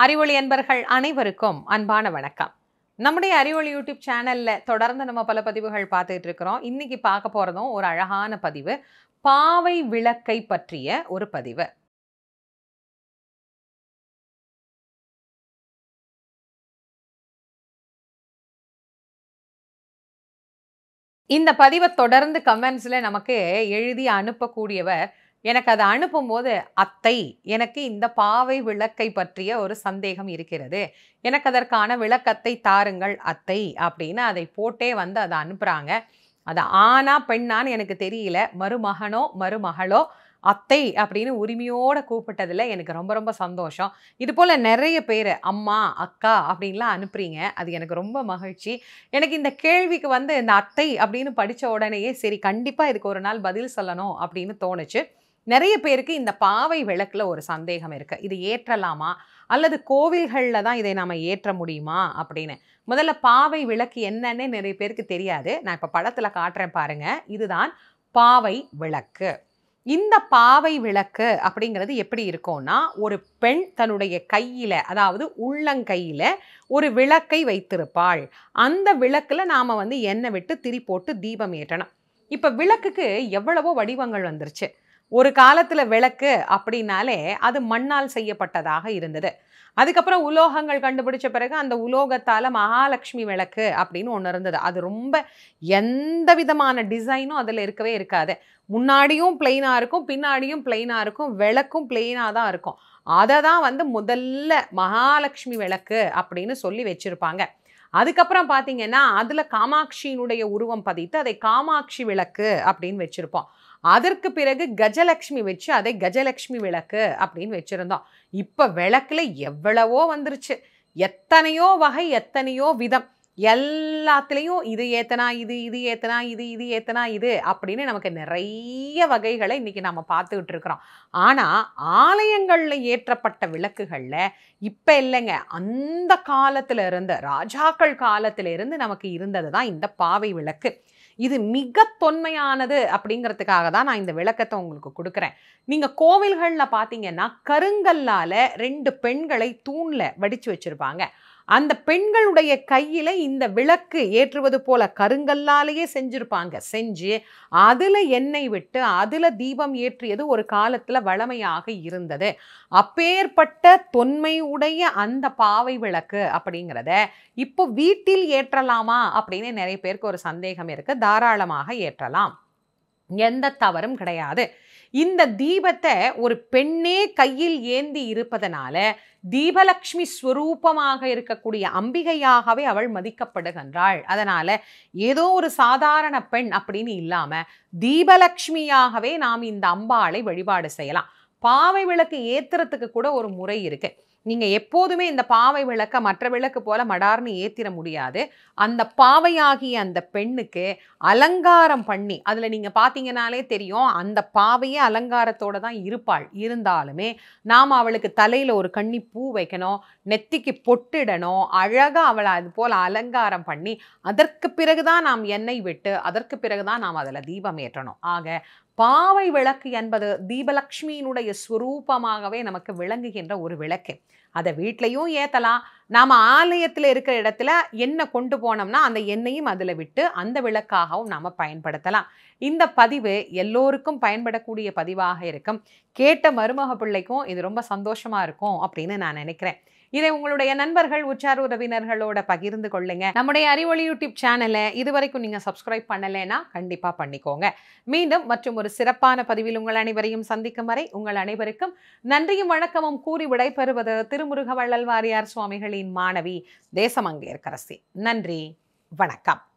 அறிவொளி அன்பர்கள் அனைவருக்கும் அன்பான வணக்கம் நம்முடைய அறிவொளி யூடியூப் சேனல்ல தொடர்ந்து நம்ம பல பதிவுகள் பார்த்துட்டு இருக்கிறோம் இன்னைக்கு பார்க்க போறதும் ஒரு அழகான பதிவு பாவை விளக்கை பற்றிய ஒரு பதிவு இந்த பதிவை தொடர்ந்து கமெண்ட்ஸ்ல நமக்கு எழுதி அனுப்பக்கூடியவர் எனக்கு அதை அனுப்பும்போது அத்தை எனக்கு இந்த பாவை விளக்கை பற்றிய ஒரு சந்தேகம் இருக்கிறது எனக்கு அதற்கான விளக்கத்தை தாருங்கள் அத்தை அப்படின்னு அதை போட்டே வந்து அதை அனுப்புகிறாங்க அது ஆனா பெண்ணான்னு எனக்கு தெரியல மருமகனோ மருமகளோ அத்தை அப்படின்னு உரிமையோட கூப்பிட்டதில் எனக்கு ரொம்ப ரொம்ப சந்தோஷம் இது போல் நிறைய பேர் அம்மா அக்கா அப்படின்லாம் அனுப்புறீங்க அது எனக்கு ரொம்ப மகிழ்ச்சி எனக்கு இந்த கேள்விக்கு வந்து இந்த அத்தை அப்படின்னு படித்த உடனேயே சரி கண்டிப்பாக இதுக்கு ஒரு நாள் பதில் சொல்லணும் அப்படின்னு தோணுச்சு நிறைய பேருக்கு இந்த பாவை விளக்குல ஒரு சந்தேகம் இருக்கு இது ஏற்றலாமா அல்லது கோவில்களில் தான் இதை நம்ம ஏற்ற முடியுமா அப்படின்னு முதல்ல பாவை விளக்கு என்னன்னே நிறைய பேருக்கு தெரியாது நான் இப்போ படத்தில் காட்டுறேன் பாருங்க இதுதான் பாவை விளக்கு இந்த பாவை விளக்கு அப்படிங்கிறது எப்படி இருக்கும்னா ஒரு பெண் தன்னுடைய கையில் அதாவது உள்ளங்கையில் ஒரு விளக்கை வைத்திருப்பாள் அந்த விளக்கில் நாம் வந்து எண்ணெய் விட்டு திரி போட்டு தீபம் ஏற்றணும் இப்போ விளக்குக்கு எவ்வளவோ வடிவங்கள் வந்துருச்சு ஒரு காலத்தில் விளக்கு அப்படின்னாலே அது மண்ணால் செய்யப்பட்டதாக இருந்தது அதுக்கப்புறம் உலோகங்கள் கண்டுபிடிச்ச பிறகு அந்த உலோகத்தால் மகாலட்சுமி விளக்கு அப்படின்னு ஒன்று இருந்தது அது ரொம்ப எந்த விதமான டிசைனும் அதில் இருக்கவே இருக்காது முன்னாடியும் பிளெயினாக இருக்கும் பின்னாடியும் பிளெயினாக இருக்கும் விளக்கும் பிளெயினாக தான் இருக்கும் அதை தான் வந்து முதல்ல மகாலட்சுமி விளக்கு அப்படின்னு சொல்லி வச்சுருப்பாங்க அதுக்கப்புறம் பார்த்தீங்கன்னா அதில் காமாட்சியினுடைய உருவம் பதித்து அதை காமாட்சி விளக்கு அப்படின்னு வச்சுருப்போம் அதற்கு பிறகு கஜலக்ஷ்மி வச்சு அதை கஜலக்ஷ்மி விளக்கு அப்படின்னு வச்சுருந்தோம் இப்போ விளக்குல எவ்வளவோ வந்துருச்சு எத்தனையோ வகை எத்தனையோ விதம் எல்லாத்துலேயும் இது ஏத்தனா இது இது ஏத்தனா இது இது ஏத்தனா இது அப்படின்னு நமக்கு நிறைய வகைகளை இன்னைக்கு நம்ம பார்த்துக்கிட்டு இருக்கிறோம் ஆனால் ஆலயங்களில் ஏற்றப்பட்ட விளக்குகளில் இப்போ இல்லைங்க அந்த காலத்துல இருந்து ராஜாக்கள் காலத்துல இருந்து நமக்கு இருந்தது தான் இந்த பாவை விளக்கு இது மிக தொன்மையானது அப்படிங்கிறதுக்காக தான் நான் இந்த விளக்கத்தை உங்களுக்கு கொடுக்குறேன் நீங்கள் கோவில்களில் பார்த்தீங்கன்னா கருங்கல்லால் ரெண்டு பெண்களை தூணில் வடித்து வச்சுருப்பாங்க அந்த பெண்களுடைய கையில் இந்த விளக்கு ஏற்றுவது போல கருங்கல்லாலேயே செஞ்சுருப்பாங்க செஞ்சு அதில் எண்ணெய் விட்டு அதில் தீபம் ஏற்றியது ஒரு காலத்தில் வளமையாக இருந்தது அப்பேற்பட்ட தொன்மை உடைய அந்த பாவை விளக்கு அப்படிங்கிறத இப்போ வீட்டில் ஏற்றலாமா அப்படின்னு நிறைய பேருக்கு ஒரு சந்தேகம் இருக்கு தாராளமாக ஏற்றலாம் எந்த தவறும் கிடையாது இந்த தீபத்தை ஒரு பெண்ணே கையில் ஏந்தி இருப்பதனால தீபலக்ஷ்மி ஸ்வரூபமாக இருக்கக்கூடிய அம்பிகையாகவே அவள் மதிக்கப்படுகின்றாள் அதனால ஏதோ ஒரு சாதாரண பெண் அப்படின்னு இல்லாம தீபலக்ஷ்மியாகவே நாம் இந்த அம்பாளை வழிபாடு செய்யலாம் பாவை விளக்கு ஏத்துறதுக்கு கூட ஒரு முறை இருக்கு நீங்க எப்போதுமே இந்த பாவை விளக்க மற்ற விளக்கு போல மடார்னு ஏத்திர முடியாது அந்த பாவையாகிய அந்த பெண்ணுக்கு அலங்காரம் பண்ணி அதுல நீங்க பாத்தீங்கன்னாலே தெரியும் அந்த பாவையே அலங்காரத்தோட தான் இருப்பாள் இருந்தாலுமே நாம் அவளுக்கு தலையில ஒரு கன்னி பூ வைக்கணும் நெத்திக்கு பொட்டிடணும் அழகா அவளை அது போல அலங்காரம் பண்ணி அதற்கு பிறகுதான் நாம் எண்ணெய் விட்டு அதற்கு பிறகுதான் நாம் அதில் தீபம் ஏற்றணும் ஆக பாவை விளக்கு என்பது தீபலக்ஷ்மியினுடைய ஸ்வரூபமாகவே நமக்கு விளங்குகின்ற ஒரு விளக்கு அதை வீட்லேயும் ஏற்றலாம் நாம் ஆலயத்தில் இருக்கிற இடத்துல எண்ணெய் கொண்டு போனோம்னா அந்த எண்ணெயும் அதில் விட்டு அந்த விளக்காகவும் நாம் பயன்படுத்தலாம் இந்த பதிவு எல்லோருக்கும் பயன்படக்கூடிய பதிவாக இருக்கும் கேட்ட மருமக பிள்ளைக்கும் இது ரொம்ப சந்தோஷமாக இருக்கும் அப்படின்னு நான் நினைக்கிறேன் இதை உங்களுடைய நண்பர்கள் உற்சார் உறவினர்களோட பகிர்ந்து கொள்ளுங்க நம்முடைய அறிவொளி யூடியூப் சேனலை இதுவரைக்கும் நீங்கள் சப்ஸ்கிரைப் பண்ணலைன்னா கண்டிப்பாக பண்ணிக்கோங்க மீண்டும் மற்றும் ஒரு சிறப்பான பதிவில் உங்கள் அனைவரையும் சந்திக்கும் வரை உங்கள் அனைவருக்கும் நன்றியும் வணக்கமும் கூறி விடைபெறுவது திருமுருக வள்ளல் வாரியார் சுவாமிகளின் மாணவி தேசமங்கேற்கரசி நன்றி வணக்கம்